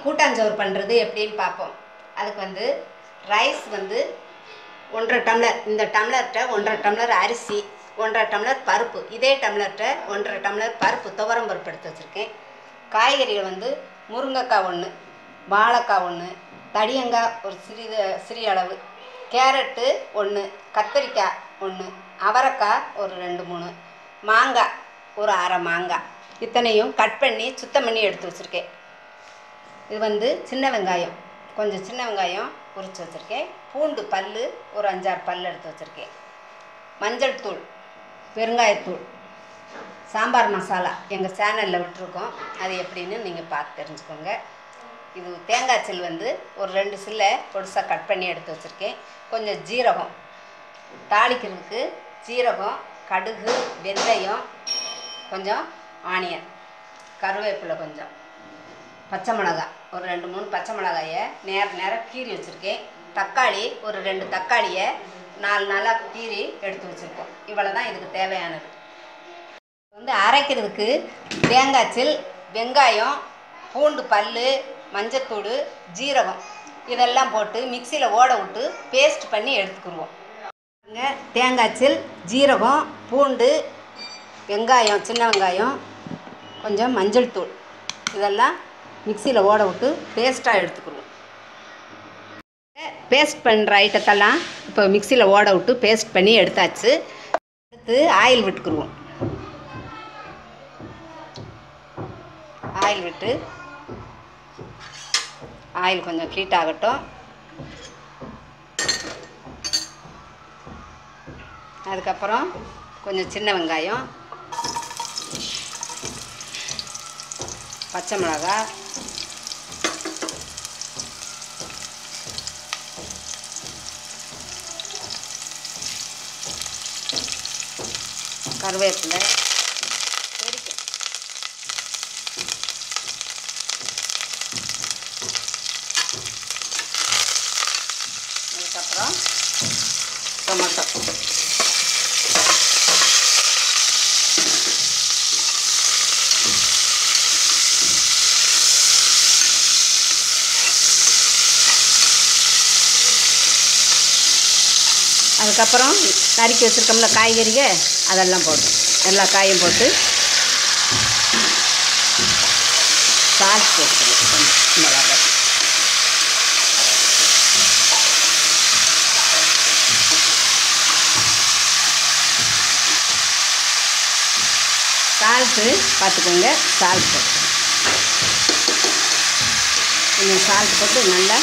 கூட்டாஞ்சோறு பண்ணுறது எப்படின்னு பார்ப்போம் அதுக்கு வந்து ரைஸ் வந்து ஒன்றரை டம்ளர் இந்த டம்ளர்கிட்ட ஒன்றரை டம்ளர் அரிசி ஒன்றரை டம்ளர் பருப்பு இதே டம்ளர்கிட்ட ஒன்றரை டம்ளர் பருப்பு துவரம் பருப்பு எடுத்து வச்சுருக்கேன் காய்கறிகள் வந்து முருங்கைக்காய் ஒன்று வாழைக்காய் ஒன்று தடியங்காய் ஒரு சிறிது சிறிய அளவு கேரட்டு ஒன்று கத்தரிக்காய் ஒன்று அவரைக்காய் ஒரு ரெண்டு மூணு மாங்காய் ஒரு அரை மாங்காய் இத்தனையும் கட் பண்ணி சுத்தம் பண்ணி எடுத்து வச்சுருக்கேன் இது வந்து சின்ன வெங்காயம் கொஞ்சம் சின்ன வெங்காயம் உரித்து வச்சுருக்கேன் பூண்டு பல் ஒரு அஞ்சாறு பல் எடுத்து வச்சுருக்கேன் மஞ்சள் தூள் பெருங்காயத்தூள் சாம்பார் மசாலா எங்கள் சேனலில் விட்டுருக்கோம் அது எப்படின்னு நீங்கள் பார்த்து தெரிஞ்சுக்கோங்க இது தேங்காய் சில் வந்து ஒரு ரெண்டு சில்லை பொடுசாக கட் பண்ணி எடுத்து வச்சுருக்கேன் கொஞ்சம் ஜீரகம் தாளிக்கிறதுக்கு ஜீரகம் கடுகு வெந்தயம் கொஞ்சம் ஆனியன் கருவேப்பிலை கொஞ்சம் பச்சை மிளகாய் ஒரு ரெண்டு மூணு பச்சை மிளகாயை நேர நேரம் கீறி வச்சுருக்கேன் தக்காளி ஒரு ரெண்டு தக்காளியை நாலு நாளாக கீறி எடுத்து வச்சுருக்கோம் இவ்வளோ தான் இதுக்கு தேவையானது வந்து அரைக்கிறதுக்கு தேங்காய்ச்சில் வெங்காயம் பூண்டு பல் மஞ்சத்தூள் ஜீரகம் இதெல்லாம் போட்டு மிக்சியில் ஓட விட்டு பேஸ்ட் பண்ணி எடுத்துக்கிடுவோம் பாருங்க, தேங்காய்ச்சில் ஜீரகம் பூண்டு வெங்காயம் சின்ன வெங்காயம் கொஞ்சம் மஞ்சள் தூள் இதெல்லாம் மிக்சியில் ஓட விட்டு பேஸ்ட்டாக எடுத்துக்கிடுவோம் பேஸ்ட் பண்ணுற ஐட்டத்தெல்லாம் இப்போ மிக்சியில் ஓட விட்டு பேஸ்ட் பண்ணி எடுத்தாச்சு அடுத்து ஆயில் விட்டுக்குருவோம் ஆயில் விட்டு ஆயில் கொஞ்சம் ஹீட் ஆகட்டும் அதுக்கப்புறம் கொஞ்சம் சின்ன வெங்காயம் பச்சை மிளகாய் கருவேப்பிலை பொரிக்கும் அதுக்கப்புறம் டொமேட்டோ அதுக்கப்புறம் நறுக்கி வச்சுருக்கோம்ல காய்கறிக அதெல்லாம் போட்டு எல்லா காயும் போட்டு சால்ட் போட்டுக்கணும் கொஞ்சம் மிளகாய் சால்ட்டு பார்த்துக்கோங்க சால்ட் போட்டு கொஞ்சம் சால்ட் போட்டு நல்லா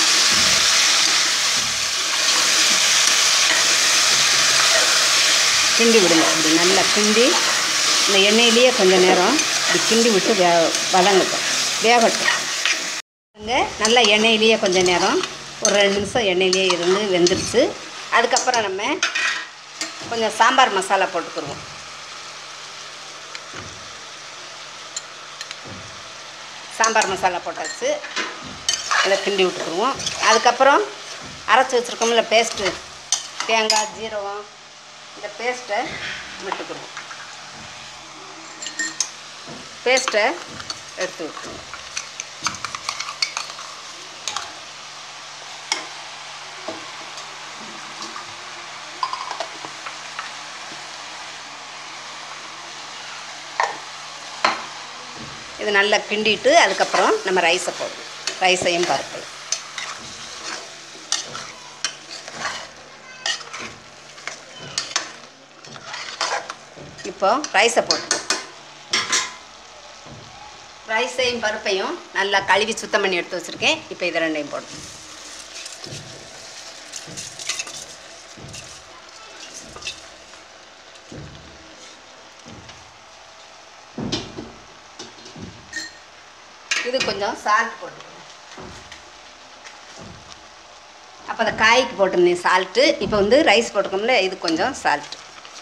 கிண்டி விடுங்க இப்படி நல்லா கிண்டி இந்த எண்ணெயிலேயே கொஞ்சம் நேரம் இப்படி கிண்டி விட்டு வே வதங்கட்டும் வேகட்டும் இங்கே நல்லா எண்ணெயிலேயே கொஞ்சம் நேரம் ஒரு ரெண்டு நிமிஷம் எண்ணெயிலேயே இருந்து வெந்துருச்சு அதுக்கப்புறம் நம்ம கொஞ்சம் சாம்பார் மசாலா போட்டுக்கிடுவோம் சாம்பார் மசாலா போட்டாச்சு அதை கிண்டி விட்டுக்குருவோம் அதுக்கப்புறம் அரைச்சி வச்சுருக்கோம்ல பேஸ்ட்டு தேங்காய் ஜீரகம் இந்த பேஸ்ட்டை விட்டுக்குருவோம் பேஸ்ட்டை எடுத்து விட்டுருவோம் இது நல்லா கிண்டிட்டு அதுக்கப்புறம் நம்ம ரைஸை போடுவோம் ரைஸையும் பருப்பு இப்போ ரைஸை போட்டு ரைஸையும் பருப்பையும் நல்லா கழுவி சுத்தம் பண்ணி எடுத்து வச்சுருக்கேன் இப்போ இது ரெண்டையும் போடணும் இது கொஞ்சம் சால்ட் போட்டுக்கணும் அப்போ அந்த காய்க்கு போட்டிருந்தேன் சால்ட்டு இப்போ வந்து ரைஸ் போட்டுக்கோம்ல இது கொஞ்சம் சால்ட்டு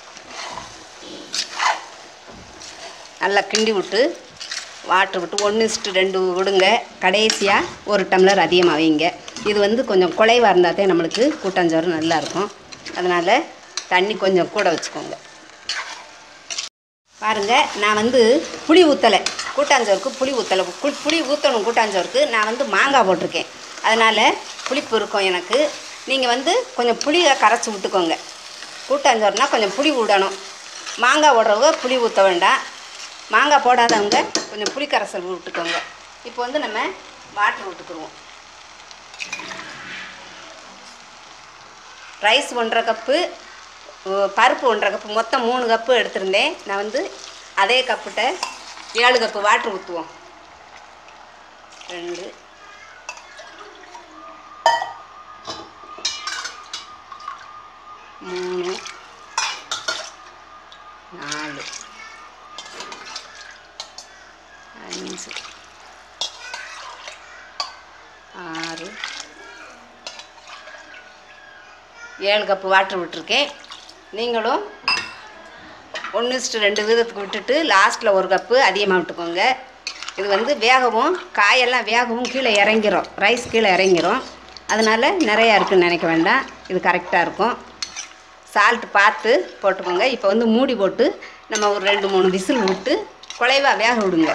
நல்லா கிண்டி விட்டு வாட்டர் விட்டு ஒன்று இஸ்ட்டு ரெண்டு விடுங்க கடைசியாக ஒரு டம்ளர் அதிகமாக வைங்க இது வந்து கொஞ்சம் குலைவாக இருந்தால் தான் நம்மளுக்கு கூட்டாஞ்சோறு நல்லாயிருக்கும் அதனால் தண்ணி கொஞ்சம் கூட வச்சுக்கோங்க பாருங்க நான் வந்து புளி ஊற்றலை கூட்டாஞ்சோறுக்கு புளி ஊற்றலை கு- புளி ஊற்றணும் கூட்டாஞ்சோறுக்கு நான் வந்து மாங்காய் போட்டிருக்கேன் அதனால் புளிப்பு இருக்கும் எனக்கு நீங்கள் வந்து கொஞ்சம் புளியை கரைச்சி விட்டுக்கோங்க கூட்டாஞ்சோறுனா கொஞ்சம் புளி விடணும் மாங்காய் போடுறவங்க புளி ஊற்ற வேண்டாம் மாங்காய் போடாதவங்க கொஞ்சம் புளி கரைசல் விட்டுக்கோங்க இப்போ வந்து நம்ம வாட்டர் விட்டுக்குருவோம் ரைஸ் ஒன்றரை கப்பு உ- பருப்பு ஒன்றரை கப்பு மொத்தம் மூணு கப்பு எடுத்திருந்தேன் நான் வந்து அதே கப்புட்ட ஏழு கப்பு வாட்ரு ஊற்றுவோம் ரெண்டு மூணு நாலு அஞ்சு ஆறு ஏழு கப்பு வாட்டர் விட்டுருக்கேன் நீங்களும் ஒன்று இஸ்ட்டு ரெண்டு விதத்துக்கு விட்டுட்டு லாஸ்ட்டில் ஒரு கப்பு அதிகமாக விட்டுக்கோங்க இது வந்து வேகவும் காயெல்லாம் வேகவும் கீழே இறங்கிரும் ரைஸ் கீழே இறங்கிரும் அதனால் நிறையா இருக்குன்னு நினைக்க வேண்டாம் இது கரெக்டாக இருக்கும் சால்ட் பார்த்து போட்டுக்கோங்க இப்போ வந்து மூடி போட்டு நம்ம ஒரு ரெண்டு மூணு விசில் விட்டு குலைவா வேக விடுங்க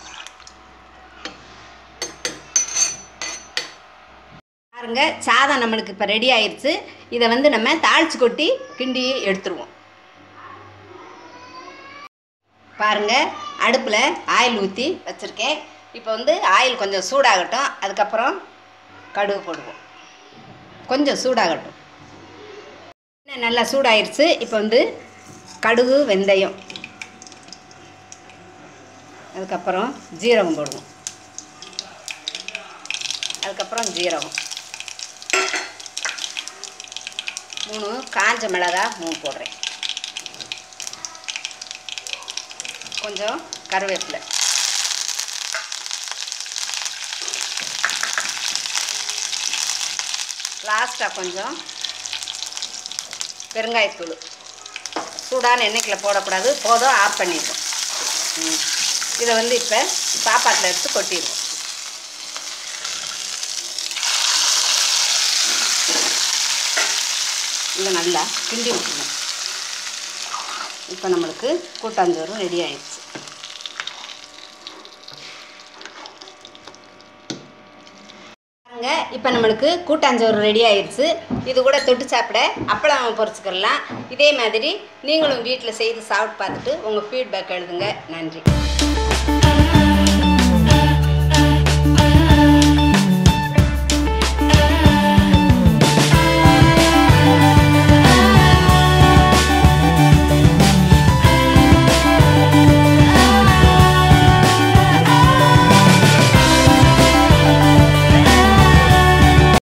பாருங்க சாதம் நம்மளுக்கு இப்போ ரெடி ஆயிடுச்சு இதை வந்து நம்ம தாளிச்சு கொட்டி கிண்டி எடுத்துருவோம் பாருங்க அடுப்பில் ஆயில் ஊற்றி வச்சுருக்கேன் இப்போ வந்து ஆயில் கொஞ்சம் சூடாகட்டும் அதுக்கப்புறம் கடுகு போடுவோம் கொஞ்சம் சூடாகட்டும் எண்ணெய் நல்லா சூடாயிருச்சு இப்போ வந்து கடுகு வெந்தயம் அதுக்கப்புறம் ஜீரகம் போடுவோம் அதுக்கப்புறம் ஜீரகம் மூணு காஞ்ச மிளகா மூணு போடுறேன் கொஞ்சம் கருவேப்பிலை லாஸ்ட்டாக கொஞ்சம் பெருங்காயத்தூள் சூடான எண்ணெய்க்கில் போடக்கூடாது போதும் ஆஃப் பண்ணிடுவோம் ம். இதை வந்து இப்போ சாப்பாட்டில் எடுத்து கொட்டிடுவோம் இதை நல்லா கிண்டி விட்டுருவோம் இப்போ நம்மளுக்கு கூட்டாஞ்சோறு ரெடி ஆயிடுச்சு பாருங்க இப்போ நம்மளுக்கு கூட்டாஞ்சோறு ரெடி ஆயிடுச்சு இது கூட தொட்டு சாப்பிட அப்பளம் பொரிச்சுக்கலாம் இதே மாதிரி நீங்களும் வீட்டில் செய்து சாப்பிட்டு பார்த்துட்டு உங்கள் ஃபீட்பேக் எழுதுங்க நன்றி